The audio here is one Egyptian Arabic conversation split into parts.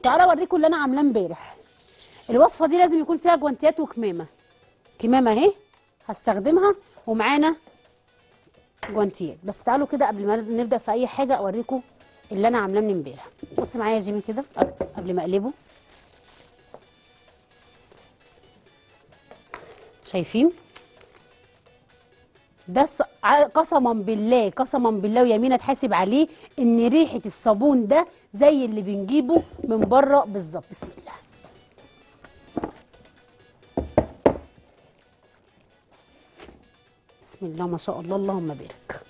تعالى اوريكم اللي انا عاملاه امبارح الوصفه دي لازم يكون فيها جوانتيات وكمامه كمامه اهي هستخدمها ومعانا جوانتيات بس تعالوا كده قبل ما نبدا في اي حاجه اوريكم اللي انا عاملاه من امبارح بص معايا يا جيمي كده قبل ما اقلبه شايفين ده الص- ع- قسما بالله قسما بالله ويمين اتحاسب عليه ان ريحه الصابون ده زي اللي بنجيبه من بره بالظبط بسم الله بسم الله ما شاء الله اللهم بارك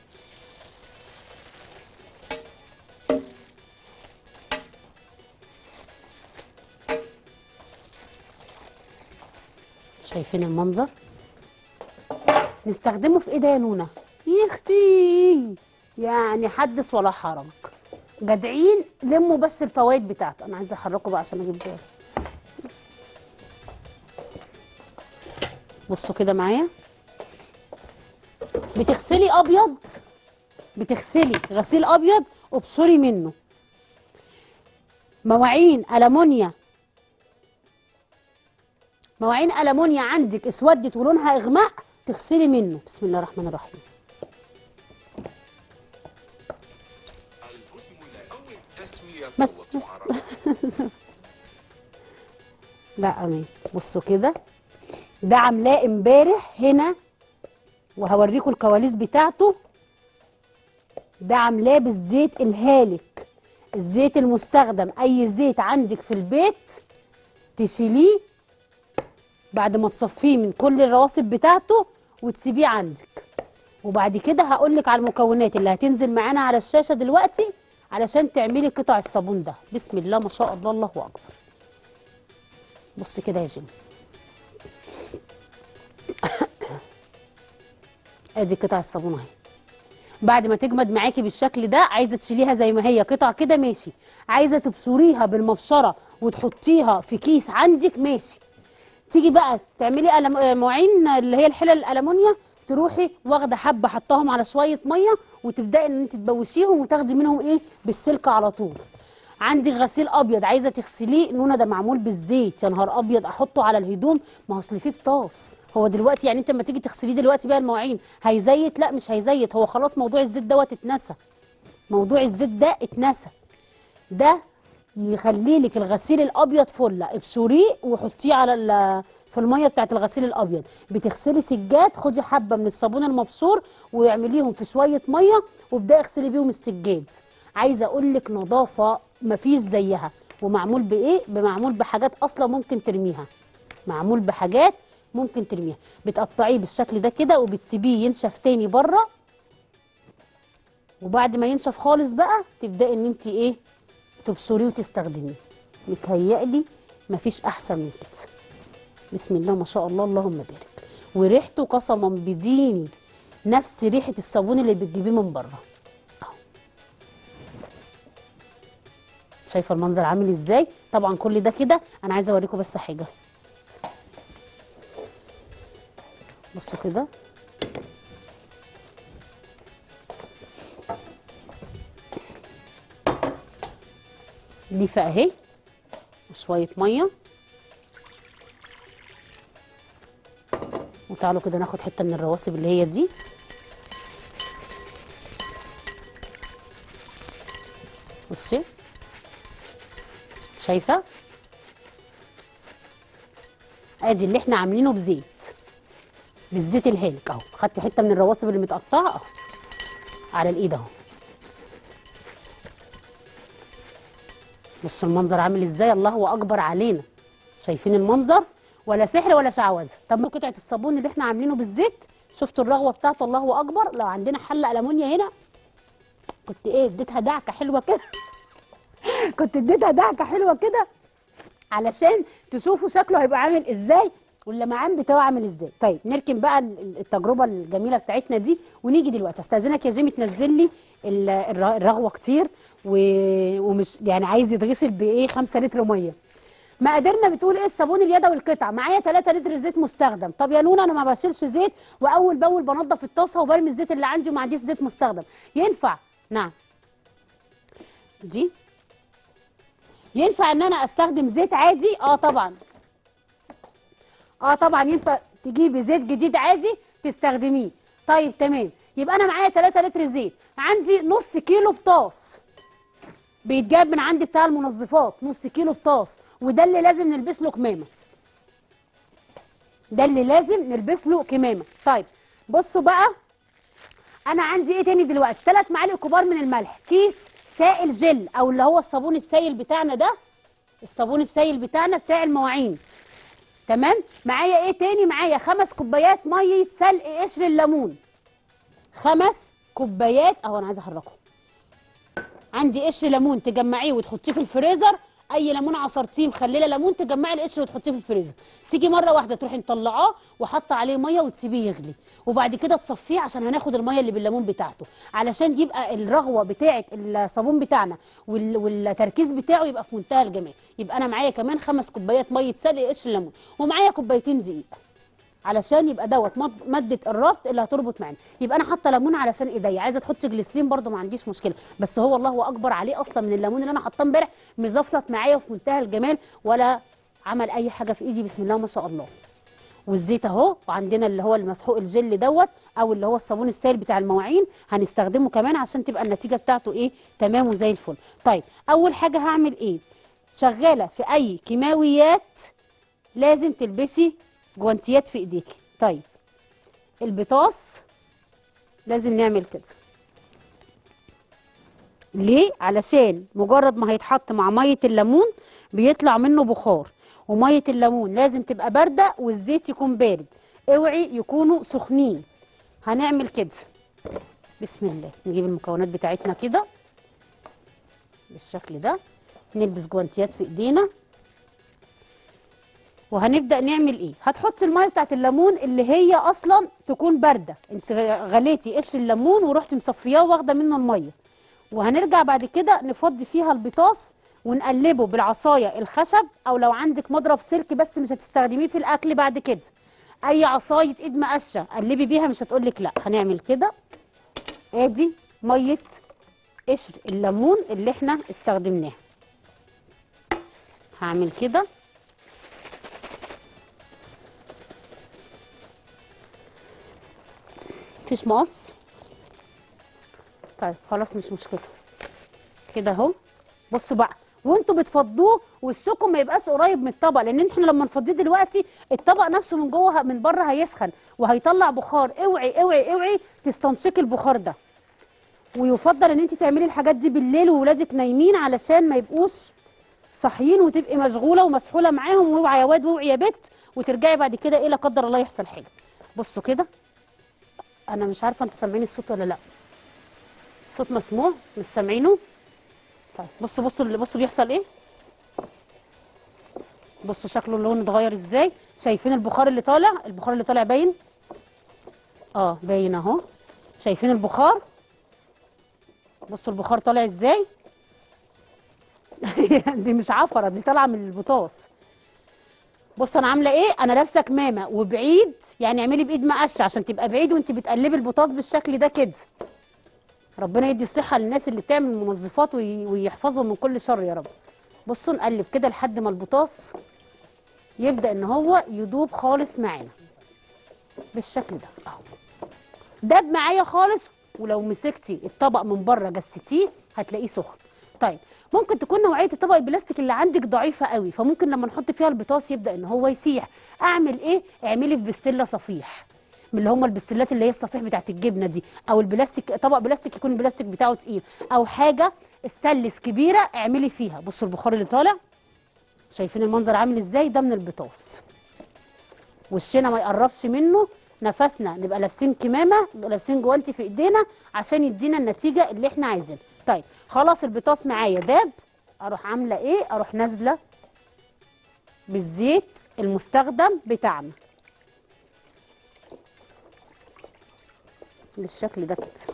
شايفين المنظر نستخدمه في ايه ده يا نونا يا اختي يعني حدث ولا حرج جدعين لموا بس الفوائد بتاعته انا عايزه احركه بقى عشان اجيب بالي بصوا كده معايا بتغسلي ابيض بتغسلي غسيل ابيض وبشري منه مواعين المونيا مواعين المونيا عندك اسودت ولونها اغماء تغسلي منه بسم الله الرحمن الرحيم الاسم الأول تسمية بس بس وتعرف لا امين بصوا كده ده عاملاه امبارح هنا وهوريكم الكواليس بتاعته ده عاملاه بالزيت الهالك الزيت المستخدم اي زيت عندك في البيت تشيليه بعد ما تصفيه من كل الرواسب بتاعته وتسيبيه عندك وبعد كده هقولك على المكونات اللي هتنزل معانا على الشاشه دلوقتي علشان تعملي قطع الصابون ده بسم الله ما شاء الله الله اكبر بص كده يا جيم ادي قطع الصابون اهي بعد ما تجمد معاكي بالشكل ده عايزه تشيليها زي ما هي قطع كده ماشي عايزه تبشريها بالمبشره وتحطيها في كيس عندك ماشي تيجي بقى تعملي ألم... آه، مواعين اللي هي الحلل الالمونيا تروحي واخده حبه حطاهم على شويه ميه وتبداي ان انت تبوشيهم وتاخدي منهم ايه بالسلك على طول عندك غسيل ابيض عايزه تغسليه نونه ده معمول بالزيت يا نهار ابيض احطه على الهدوم ما هو اصل فيه بطاس هو دلوقتي يعني انت لما تيجي تغسليه دلوقتي بقى المواعين هيزيت لا مش هيزيت هو خلاص موضوع الزيت دوت اتنسى موضوع الزيت ده اتنسى ده يخلي لك الغسيل الابيض فله ابشريه وحطيه على ال- في الميه بتاعت الغسيل الابيض بتغسلي سجاد خدي حبه من الصابون المبشور واعمليهم في شويه ميه وابداي اغسلي بيهم السجاد عايزه اقول لك نظافه مفيش زيها ومعمول بايه بمعمول بحاجات اصلا ممكن ترميها معمول بحاجات ممكن ترميها بتقطعيه بالشكل ده كده وبتسيبيه ينشف تاني بره وبعد ما ينشف خالص بقى تبداي ان انت ايه تبشريه وتستخدميه متهيألي مفيش احسن من كده بسم الله ما شاء الله اللهم بارك وريحته قسما بديني نفس ريحه الصابون اللي بتجيبيه من بره أهو. شايفه المنظر عامل ازاي طبعا كل ده كده انا عايزه اوريكم بس حاجه بصوا كده ليفه اهي وشويه ميه وتعالوا كده ناخد حته من الرواسب اللي هي دي بصي شايفه ادي اللي احنا عاملينه بزيت بالزيت الهالك اهو خدت حته من الرواسب اللي متقطعه اهو على الايد اهو بصوا المنظر عامل ازاي الله اكبر علينا شايفين المنظر ولا سحر ولا شعوذه طب قطعه الصابون اللي احنا عاملينه بالزيت شفتوا الرغوه بتاعته الله اكبر لو عندنا حله المونيا هنا كنت ايه اديتها دعكه حلوه كده كنت اديتها دعكه حلوه كده علشان تشوفوا شكله هيبقى عامل ازاي واللمعان بتاعه عامل ازاي طيب نركن بقى ال- التجربه الجميله بتاعتنا دي ونيجي دلوقتي استاذنك يا جيمي تنزل لي ال- الر- الرغوه كتير و... ومش يعني عايز يتغسل بايه 5 لتر ميه مقاديرنا بتقول ايه الصابون اليدوي القطع معايا 3 لتر زيت مستخدم طب يا نونا انا ما بشيلش زيت واول باول بنضف الطاسه وبرمي الزيت اللي عندي وما عنديش زيت مستخدم ينفع نعم دي ينفع ان انا استخدم زيت عادي اه طبعا اه طبعا ينفع تجيبي زيت جديد عادي تستخدميه طيب تمام يبقى انا معايا 3 لتر زيت عندي نص كيلو بطاس بيتجاب من عندي بتاع المنظفات نص كيلو بطاس وده اللي لازم نلبس له كمامه ده اللي لازم نلبس له كمامه طيب بصوا بقى انا عندي ايه تاني دلوقتي ثلاث معالق كبار من الملح كيس سائل جل او اللي هو الصابون السائل بتاعنا ده الصابون السائل بتاعنا بتاع المواعين تمام معايا ايه تاني معايا خمس كوبايات ميه سلق قشر الليمون خمس كوبايات اهو انا عايزه احركه عندي قشر ليمون تجمعيه وتحطيه في الفريزر اي ليمون عصرتيه مخلله ليمون تجمعي القشر وتحطيه في الفريزر تيجي مره واحده تروحي مطلعاه وحاطه عليه ميه وتسيبيه يغلي وبعد كده تصفيه عشان هناخد الميه اللي بالليمون بتاعته علشان يبقى الرغوه بتاعه الصابون بتاعنا وال- والتركيز بتاعه يبقى في منتهى الجمال يبقى انا معايا كمان خمس كوبايات ميه سلق قشر ليمون ومعايا كوبايتين دقيق علشان يبقى دوت مد- ماده الربط اللي هتربط معانا يبقى انا حاطه ليمون علشان ايديا عايزه تحط جليسرين برده ما عنديش مشكله بس هو الله اكبر عليه اصلا من الليمون اللي انا حاطاه امبارح مزفلط معايا وفي منتهى الجمال ولا عمل اي حاجه في ايدي بسم الله ما شاء الله والزيت اهو وعندنا اللي هو المسحوق الجل دوت او اللي هو الصابون السائل بتاع المواعين هنستخدمه كمان عشان تبقى النتيجه بتاعته ايه تمام وزي الفل طيب اول حاجه هعمل ايه شغاله في اي كيماويات لازم تلبسي جوانتيات في ايديكي طيب البطاس لازم نعمل كده ليه علشان مجرد ما هيتحط مع ميه الليمون بيطلع منه بخار وميه الليمون لازم تبقى بارده والزيت يكون بارد اوعي يكونوا سخنين هنعمل كده بسم الله نجيب المكونات بتاعتنا كده بالشكل ده نلبس جوانتيات في ايدينا وهنبدا نعمل ايه هتحطي الميه بتاعت الليمون اللي هي اصلا تكون بارده انت غليتي قشر الليمون ورحتي مصفياه واخده منه الميه وهنرجع بعد كده نفضي فيها البطاس ونقلبه بالعصايه الخشب او لو عندك مضرب سلك بس مش هتستخدميه في الاكل بعد كده اي عصايه ايد مقشه قلبي بيها مش هتقولك لا هنعمل كده ادي ميه قشر الليمون اللي احنا استخدمناها هعمل كده مفيش مقص طيب خلاص مش مشكله كده اهو بصوا بقى وانتوا بتفضوه وشكم ما يبقاش قريب من الطبق لان احنا لما نفضيه دلوقتي الطبق نفسه من جوه من بره هيسخن وهيطلع بخار اوعي اوعي اوعي تستنشقي البخار ده ويفضل ان انت تعملي الحاجات دي بالليل وولادك نايمين علشان ما يبقوش صاحيين وتبقي مشغوله ومسحوله معاهم واوعي يا واد واوعي يا بت وترجعي بعد كده ايه لا قدر الله يحصل حاجه بصوا كده انا مش عارفه انتوا سامعين الصوت ولا لا الصوت مسموع مش سامعينه طيب بصوا بصوا اللي بصوا بيحصل ايه بصوا شكله اللون اتغير ازاي شايفين البخار اللي طالع البخار اللي طالع باين اه باين اهو شايفين البخار بصوا البخار طالع ازاي دي مش عفره دي طالعه من البطاس بص انا عامله ايه انا لابسه كمامه وبعيد يعني اعملي بايد مقشه عشان تبقى بعيد وانت بتقلبي البطاس بالشكل ده كده ربنا يدي الصحه للناس اللي بتعمل منظفات وي- ويحفظهم من كل شر يا رب بصوا نقلب كده لحد ما البطاس يبدا ان هو يدوب خالص معانا بالشكل ده اهو داب معايا خالص ولو مسكتي الطبق من بره جستيه هتلاقيه سخن طيب ممكن تكون نوعيه الطبق البلاستيك اللي عندك ضعيفه قوي فممكن لما نحط فيها البطاس يبدا ان هو يسيح اعمل ايه اعملي في بستله صفيح من اللي هم البستلات اللي هي الصفيح بتاعت الجبنه دي او البلاستيك طبق بلاستيك يكون البلاستيك بتاعه تقيل او حاجه استانلس كبيره اعملي فيها بصوا البخار اللي طالع شايفين المنظر عامل ازاي ده من البطاس وشنا ما يقربش منه نفسنا نبقى لابسين كمامه نبقى لابسين جوانتي في ايدينا عشان يدينا النتيجه اللي احنا عايزينها طيب خلاص البطاس معايا داب اروح عامله ايه اروح نازله بالزيت المستخدم بتاعنا بالشكل ده كده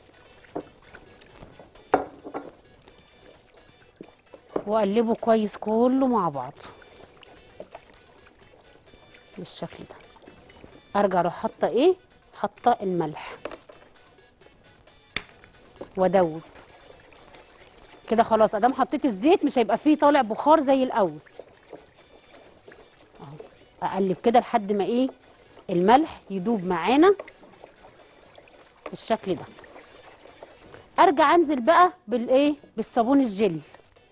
واقلبه كويس كله مع بعض بالشكل ده ارجع اروح حاطه ايه حاطه الملح وادوب كده خلاص ادام حطيت الزيت مش هيبقى فيه طالع بخار زي الاول اهو اقلب كده لحد ما ايه الملح يدوب معانا بالشكل ده ارجع انزل بقى بالايه بالصابون الجل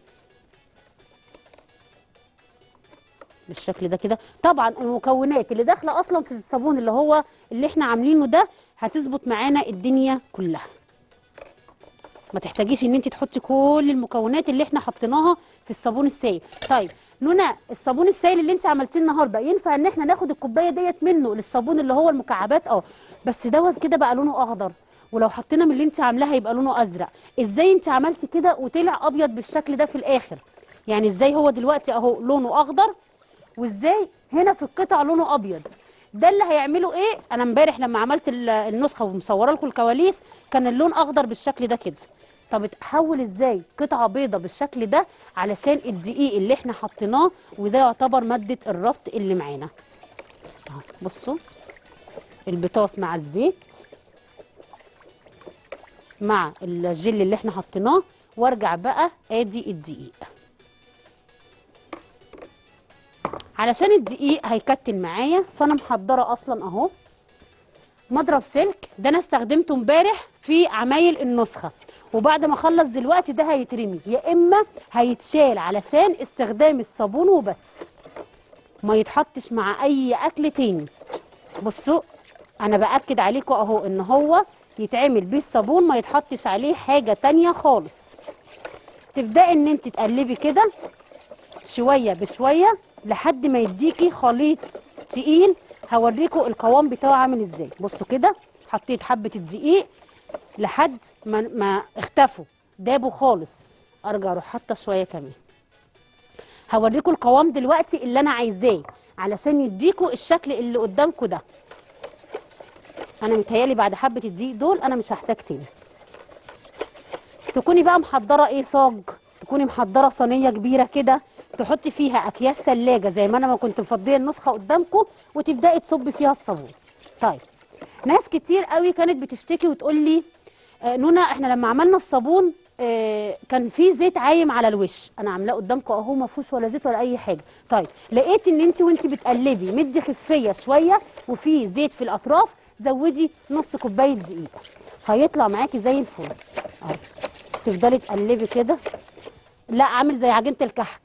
بالشكل ده كده طبعا المكونات اللي داخله اصلا في الصابون اللي هو اللي احنا عاملينه ده هتظبط معانا الدنيا كلها ما تحتاجيش ان انت تحطي كل المكونات اللي احنا حطيناها في الصابون السائل طيب نونا الصابون السائل اللي انت عملتيه النهارده ينفع ان احنا ناخد الكوبايه ديت منه للصابون اللي هو المكعبات اه بس دوت كده بقى لونه اخضر ولو حطينا من اللي انت عاملاه هيبقى لونه ازرق ازاي انت عملتي كده وطلع ابيض بالشكل ده في الاخر يعني ازاي هو دلوقتي اهو لونه اخضر وازاي هنا في القطع لونه ابيض ده اللي هيعمله ايه انا امبارح لما عملت ال- النسخه ومصوره لكم الكواليس كان اللون اخضر بالشكل ده كده طب اتحول ازاي قطعه بيضه بالشكل ده علشان الدقيق اللي احنا حطيناه وده يعتبر ماده الربط اللي معانا اهو بصوا البطاس مع الزيت مع الجل اللي احنا حطيناه وارجع بقى ادي الدقيق علشان الدقيق هيكتل معايا فانا محضره اصلا اهو مضرب سلك ده انا استخدمته امبارح في عمايل النسخه وبعد ما اخلص دلوقتي ده هيترمي يا اما هيتشال علشان استخدام الصابون وبس ما يتحطش مع اي اكل تاني بصوا انا باكد عليكم اهو ان هو يتعمل بيه الصابون ما يتحطش عليه حاجه تانية خالص تبداي ان انت تقلبي كده شويه بشويه لحد ما يديكي خليط تقيل هوريكم القوام بتاعه عامل ازاي بصوا كده حطيت حبه الدقيق لحد ما ما اختفوا دابوا خالص ارجع اروح حاطه شويه كمان هوريكم القوام دلوقتي اللي انا عايزاه علشان يديكوا الشكل اللي قدامكم ده انا متهيالي بعد حبه الدقيق دول انا مش هحتاج تاني تكوني بقى محضره ايه صاج تكوني محضره صينيه كبيره كده تحطي فيها اكياس ثلاجه زي ما انا ما كنت مفضيه النسخه قدامكم وتبداي تصبي فيها الصابون طيب ناس كتير قوي كانت بتشتكي وتقول لي آه، نونا احنا لما عملنا الصابون آه، كان في زيت عايم على الوش انا عاملاه قدامكم اهو ما فيهوش ولا زيت ولا اي حاجه طيب لقيت ان انت وانت بتقلبي مدي خفيه شويه وفي زيت في الاطراف زودي نص كوبايه دقيق هيطلع معاكي زي الفل اهو تفضلي تقلبي كده لا عامل زي عجينه الكحك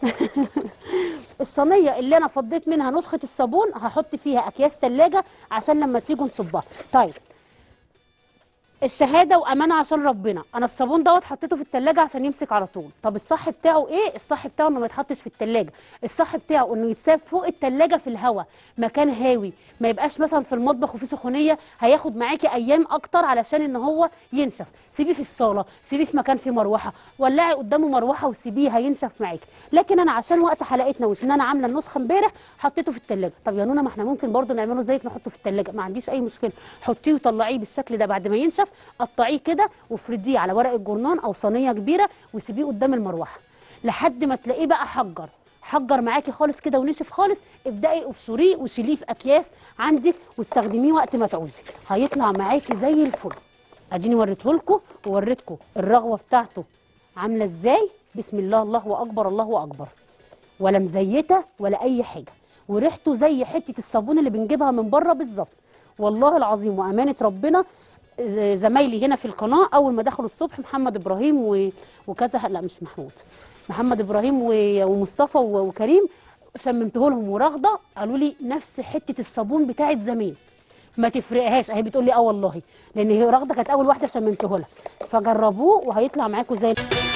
الصينيه اللي انا فضيت منها نسخه الصابون هحط فيها اكياس ثلاجه عشان لما تيجوا نصبها طيب الشهاده وامانه عشان ربنا انا الصابون دوت حطيته في التلاجة عشان يمسك على طول طب الصح بتاعه ايه الصح بتاعه انه ما يتحطش في التلاجة الصح بتاعه انه يتساب فوق التلاجة في الهواء مكان هاوي ما يبقاش مثلا في المطبخ وفي سخونيه هياخد معاكي ايام اكتر علشان ان هو ينشف سيبيه في الصاله سيبيه في مكان فيه مروحه ولعي قدامه مروحه وسيبيه هينشف معاكي لكن انا عشان وقت حلقتنا ومش ان انا عامله النسخه امبارح حطيته في التلاجة طب يا نونا ما احنا ممكن برضو نعمله زيك نحطه في التلاجة ما عنديش اي مشكله حطيه وطلعيه بالشكل ده بعد ما ينشف قطعيه كده وافرديه على ورق الجورنان او صينيه كبيره وسيبيه قدام المروحه لحد ما تلاقيه بقى حجر حجر معاكي خالص كده ونشف خالص ابداي ابشريه وشيليه في اكياس عندك واستخدميه وقت ما تعوزي هيطلع معاكي زي الفل اديني وريته لكم ووريتكم الرغوه بتاعته عامله ازاي بسم الله الله اكبر الله اكبر ولا مزيته ولا اي حاجه وريحته زي حته الصابون اللي بنجيبها من بره بالظبط والله العظيم وامانه ربنا ز- زمايلي هنا في القناه اول ما دخلوا الصبح محمد ابراهيم و... وكذا لا مش محمود محمد ابراهيم و... ومصطفى و... وكريم شممته لهم ورغده قالوا لي نفس حته الصابون بتاعت زمان ما تفرقهاش اهي بتقول لي اه والله لان هي رغده كانت اول واحده شممته لها فجربوه وهيطلع معاكم زي الفل